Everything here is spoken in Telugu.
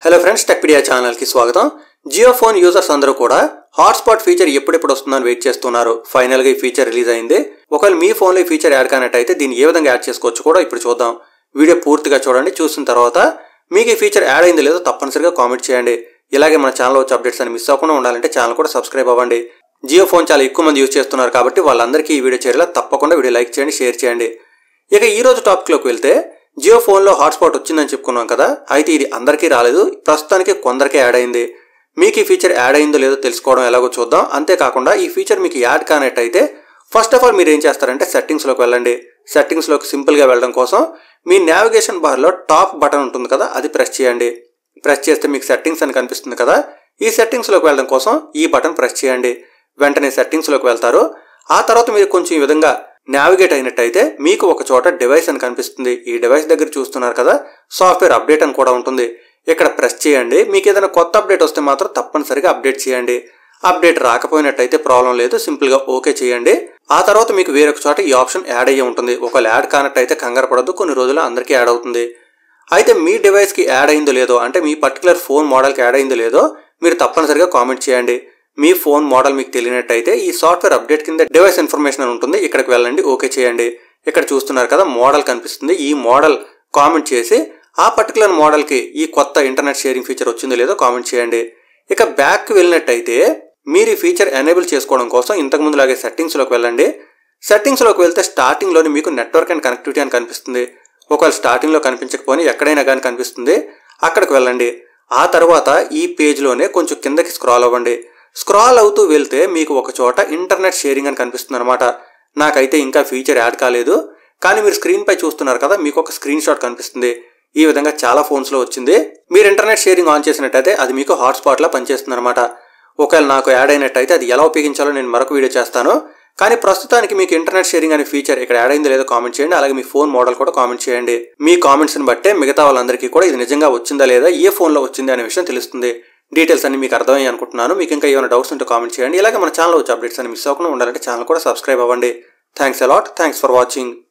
హలో ఫ్రెండ్స్ టెక్పీడియా ఛానల్కి స్వాగతం జియో ఫోన్ యూజర్స్ అందరూ కూడా హాట్స్పాట్ ఫీచర్ ఎప్పుడెప్పుడు వస్తుందని వెయిట్ చేస్తున్నారు ఫైనల్గా ఈ ఫీచర్ రిలీజ్ అయింది ఒకవేళ మీ ఫోన్లో ఈ ఫీచర్ యాడ్ కానట్టయితే దీన్ని ఏ విధంగా యాడ్ చేసుకోవచ్చు కూడా ఇప్పుడు చూద్దాం వీడియో పూర్తిగా చూడండి చూసిన తర్వాత మీకు ఈ ఫీచర్ యాడ్ అయింది లేదో తప్పనిసరిగా కామెంట్ చేయండి ఇలాగే మన ఛానల్ వచ్చే అప్డేట్స్ అని మిస్ అవ్వకుండా ఉండాలంటే ఛానల్ కూడా సబ్స్క్రైబ్ అవ్వండి జియో ఫోన్ చాలా ఎక్కువ మంది యూజ్ చేస్తున్నారు కాబట్టి వాళ్ళందరికీ ఈ వీడియో చేరేలా తప్పకుండా వీడియో లైక్ చేయండి షేర్ చేయండి ఇక ఈ రోజు టాపిక్లోకి వెళ్తే జియో ఫోన్లో హాట్స్పాట్ వచ్చిందని చెప్పుకున్నాం కదా అయితే ఇది అందరికీ రాలేదు ప్రస్తుతానికి కొందరికే యాడ్ అయింది మీకు ఈ ఫీచర్ యాడ్ అయిందో లేదో తెలుసుకోవడం ఎలాగో చూద్దాం అంతేకాకుండా ఈ ఫీచర్ మీకు యాడ్ కానట్టయితే ఫస్ట్ ఆఫ్ ఆల్ మీరు ఏం చేస్తారంటే సెట్టింగ్స్లోకి వెళ్ళండి సెట్టింగ్స్లోకి సింపుల్గా వెళ్ళడం కోసం మీ నావిగేషన్ బార్లో టాప్ బటన్ ఉంటుంది కదా అది ప్రెస్ చేయండి ప్రెస్ చేస్తే మీకు సెట్టింగ్స్ అని కనిపిస్తుంది కదా ఈ సెట్టింగ్స్లోకి వెళ్ళడం కోసం ఈ బటన్ ప్రెస్ చేయండి వెంటనే సెట్టింగ్స్లోకి వెళ్తారు ఆ తర్వాత మీరు కొంచెం ఈ విధంగా నావిగేట్ అయినట్టయితే మీకు ఒక చోట డివైస్ అని కనిపిస్తుంది ఈ డివైస్ దగ్గర చూస్తున్నారు కదా సాఫ్ట్వేర్ అప్డేట్ అని కూడా ఉంటుంది ఇక్కడ ప్రెస్ చేయండి మీకు ఏదైనా కొత్త అప్డేట్ వస్తే మాత్రం తప్పనిసరిగా అప్డేట్ చేయండి అప్డేట్ రాకపోయినట్టయితే ప్రాబ్లం లేదు సింపుల్గా ఓకే చేయండి ఆ తర్వాత మీకు వేరొక చోట ఈ ఆప్షన్ యాడ్ అయ్యి ఉంటుంది ఒకవేళ యాడ్ కానట్టయితే కంగారు పడద్దు కొన్ని రోజులు అందరికీ యాడ్ అవుతుంది అయితే మీ డివైస్కి యాడ్ అయిందో లేదో అంటే మీ పర్టికులర్ ఫోన్ మోడల్కి యాడ్ అయిందో లేదో మీరు తప్పనిసరిగా కామెంట్ చేయండి మీ ఫోన్ మోడల్ మీకు తెలియనట్టయితే ఈ సాఫ్ట్వేర్ అప్డేట్ కింద డివైస్ ఇన్ఫర్మేషన్ అని ఉంటుంది ఇక్కడికి వెళ్ళండి ఓకే చేయండి ఇక్కడ చూస్తున్నారు కదా మోడల్ కనిపిస్తుంది ఈ మోడల్ కామెంట్ చేసి ఆ పర్టికులర్ మోడల్కి ఈ కొత్త ఇంటర్నెట్ షేరింగ్ ఫీచర్ వచ్చిందో లేదో కామెంట్ చేయండి ఇక బ్యాక్కి వెళ్ళినట్టయితే మీరు ఈ ఫీచర్ ఎనేబుల్ చేసుకోవడం కోసం ఇంతకుముందు లాగే సెట్టింగ్స్లోకి వెళ్ళండి సెట్టింగ్స్లోకి వెళ్తే స్టార్టింగ్లోని మీకు నెట్వర్క్ అండ్ కనెక్టివిటీ అని కనిపిస్తుంది ఒకవేళ స్టార్టింగ్లో కనిపించకపోయినా ఎక్కడైనా కానీ కనిపిస్తుంది అక్కడికి వెళ్ళండి ఆ తర్వాత ఈ పేజ్లోనే కొంచెం కిందకి స్క్రాల్ అవ్వండి స్క్రాల్ అవుతూ వెళ్తే మీకు ఒక చోట ఇంటర్నెట్ షేరింగ్ అని కనిపిస్తుంది అనమాట నాకైతే ఇంకా ఫీచర్ యాడ్ కాలేదు కానీ మీరు స్క్రీన్ పై చూస్తున్నారు కదా మీకు ఒక స్క్రీన్ షాట్ కనిపిస్తుంది ఈ విధంగా చాలా ఫోన్స్లో వచ్చింది మీరు ఇంటర్నెట్ షేరింగ్ ఆన్ చేసినట్టయితే అది మీకు హాట్స్పాట్లా పనిచేస్తుంది అనమాట ఒకవేళ నాకు యాడ్ అయినట్టయితే అది ఎలా ఉపయోగించాలో నేను మరొక వీడియో చేస్తాను కానీ ప్రస్తుతానికి మీకు ఇంటర్నెట్ షేరింగ్ అనే ఫీచర్ ఇక్కడ యాడ్ అయిందో లేదో కామెంట్ చేయండి అలాగే మీ ఫోన్ మోడల్ కూడా కామెంట్ చేయండి మీ కామెంట్స్ని బట్టే మిగతా వాళ్ళందరికీ కూడా ఇది నిజంగా వచ్చిందా లేదా ఏ ఫోన్లో వచ్చింది అనే విషయం తెలుస్తుంది డీటెయిల్స్ అన్ని మీకు అర్థమయ్యి అనుకుంటున్నాను మీకు ఇంకా ఏమైనా డౌట్స్ ఉంటే కామెంట్ చేయండి ఇలాగే మన ఛానల్ వచ్చే అప్డేట్స్ అని మిస్ అవ్వకుండా ఉండాలంటే ఛానల్ కూడా సబ్స్క్రైబ్ అవ్వండి thanks a lot thanks for watching